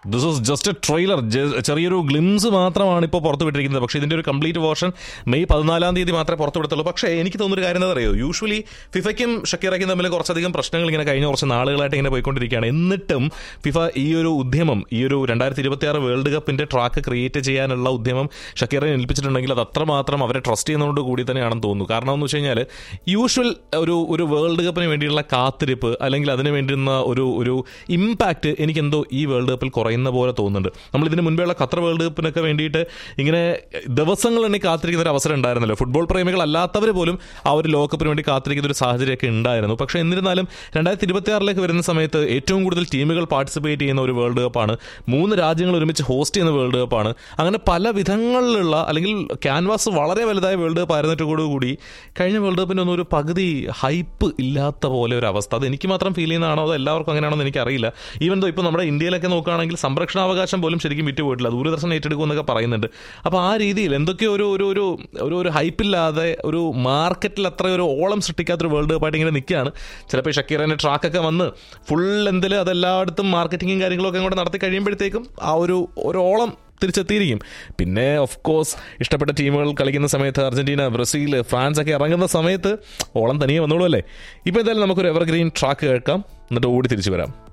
this was just a trailer ചെറിയൊരു glimpse മാത്രമാണ് ഇപ്പോൾ പുറത്തു വിട്ടിരിക്കുന്നത് പക്ഷേ ഇതിന്റെ ഒരു കംപ്ലീറ്റ് വേർഷൻ മെയ് പതിനാലാം തീയതി മാത്രമേ പുറത്തു വിടത്തുള്ളൂ പക്ഷേ എനിക്ക് തോന്നുന്നൊരു കാര്യം എന്താ അറിയോ യൂഷ്വലി ഫിഫയ്ക്കും ഷക്കീറയ്ക്കും തമ്മിൽ കുറച്ചധികം പ്രശ്നങ്ങൾ ഇങ്ങനെ കഴിഞ്ഞ കുറച്ച് നാളുകളായിട്ട് ഇങ്ങനെ പോയിക്കൊണ്ടിരിക്കുകയാണ് എന്നിട്ടും ഫിഫ ഈ ഒരു ഉദ്യമം ഈ ഒരു രണ്ടായിരത്തി ഇരുപത്തി ആറ് വേൾഡ് കപ്പിന്റെ ട്രാക്ക് ക്രിയേറ്റ് ചെയ്യാനുള്ള ഉദ്യമം ഷക്കീറിനെ ഏൽപ്പിച്ചിട്ടുണ്ടെങ്കിൽ അത് അത്രമാത്രം അവരെ ട്രസ്റ്റ് ചെയ്യുന്നതോട് കൂടി തന്നെയാണെന്ന് തോന്നുന്നു കാരണം എന്ന് വെച്ച് കഴിഞ്ഞാൽ യൂഷ്വൽ ഒരു ഒരു വേൾഡ് കപ്പിന് വേണ്ടിയുള്ള കാത്തിരിപ്പ് അല്ലെങ്കിൽ അതിന് വേണ്ടുന്ന ഒരു ഒരു ഇമ്പാക്റ്റ് എനിക്കെന്തോ ഈ വേൾഡ് കപ്പിൽ കുറയുന്ന പോലെ തോന്നുന്നുണ്ട് നമ്മൾ ഇതിന് മുൻപേയുള്ള ഖത്തർ വേൾഡ് കപ്പിനൊക്കെ വേണ്ടിയിട്ട് ഇങ്ങനെ ദിവസങ്ങൾ എണ്ണി കാത്തിരിക്കുന്ന ഒരു അവസരം ഉണ്ടായിരുന്നല്ലോ ഫുട്ബോൾ പ്രേമികൾ അല്ലാത്തവർ പോലും ആ ഒരു ലോകകപ്പിന് വേണ്ടി കാത്തിരിക്കുന്ന ഒരു സാഹചര്യമൊക്കെ ഉണ്ടായിരുന്നു പക്ഷേ എന്നിരുന്നാലും രണ്ടായിരത്തി ഇരുപത്തി ആറിലേക്ക് വരുന്ന സമയത്ത് ഏറ്റവും കൂടുതൽ ടീമുകൾ പാർട്ടിസിപ്പേറ്റ് ചെയ്യുന്ന ഒരു വേൾഡ് കപ്പാണ് മൂന്ന് രാജ്യങ്ങൾ ഒരുമിച്ച് ഹോസ്റ്റ് ചെയ്യുന്ന വേൾഡ് കപ്പാണ് അങ്ങനെ പല വിധങ്ങളിലുള്ള അല്ലെങ്കിൽ ക്യാൻവാസ് വളരെ വലുതായ വേൾഡ് കപ്പ് ആയിരുന്നിട്ടോടുകൂടി കഴിഞ്ഞ വേൾഡ് കപ്പിൻ്റെ ഒന്നും ഒരു പകുതി ഹൈപ്പ് ഇല്ലാത്ത പോലെ ഒരു അവസ്ഥ അത് എനിക്ക് മാത്രം ഫീൽ ചെയ്യുന്നതാണോ അതോ എല്ലാവർക്കും അങ്ങനെയാണോ എന്ന് എനിക്കറിയില്ല ഈവൻ ദോ ഇപ്പോൾ നമ്മുടെ ഇന്ത്യയിലൊക്കെ നോക്കുകയാണെങ്കിൽ സംരക്ഷണാവകാശം പോലും ശരിക്കും വിറ്റുപോയിട്ടില്ല ദൂരദർശൻ ഏറ്റെടുക്കും എന്നൊക്കെ പറയുന്നുണ്ട് അപ്പോൾ ആ രീതിയിൽ എന്തൊക്കെയോ ഒരു ഒരു ഒരു ഒരു ഒരു ഹൈപ്പില്ലാതെ ഒരു മാർക്കറ്റിൽ അത്ര ഒരു ഓളം സൃഷ്ടിക്കാത്തൊരു വേൾഡ് കപ്പായിട്ട് ഇങ്ങനെ നിൽക്കുകയാണ് ചിലപ്പോൾ ഷക്കീറിൻ്റെ ട്രാക്കൊക്കെ വന്ന് ഫുൾ എന്തിൽ അതെല്ലായിടത്തും മാർക്കറ്റിങ്ങും കാര്യങ്ങളൊക്കെ കൂടെ നടത്തി കഴിയുമ്പോഴത്തേക്കും ആ ഒരു ഒരു ഓളം തിരിച്ചെത്തിയിരിക്കും പിന്നെ ഓഫ് കോഴ്സ് ഇഷ്ടപ്പെട്ട ടീമുകൾ കളിക്കുന്ന സമയത്ത് അർജന്റീന ബ്രസീൽ ഫ്രാൻസ് ഒക്കെ ഇറങ്ങുന്ന സമയത്ത് ഓളം തനിയെ വന്നോളൂ അല്ലേ ഇപ്പോൾ എന്തായാലും നമുക്കൊരു എവർഗ്രീൻ ട്രാക്ക് കേൾക്കാം എന്നിട്ട് ഓടി തിരിച്ചു വരാം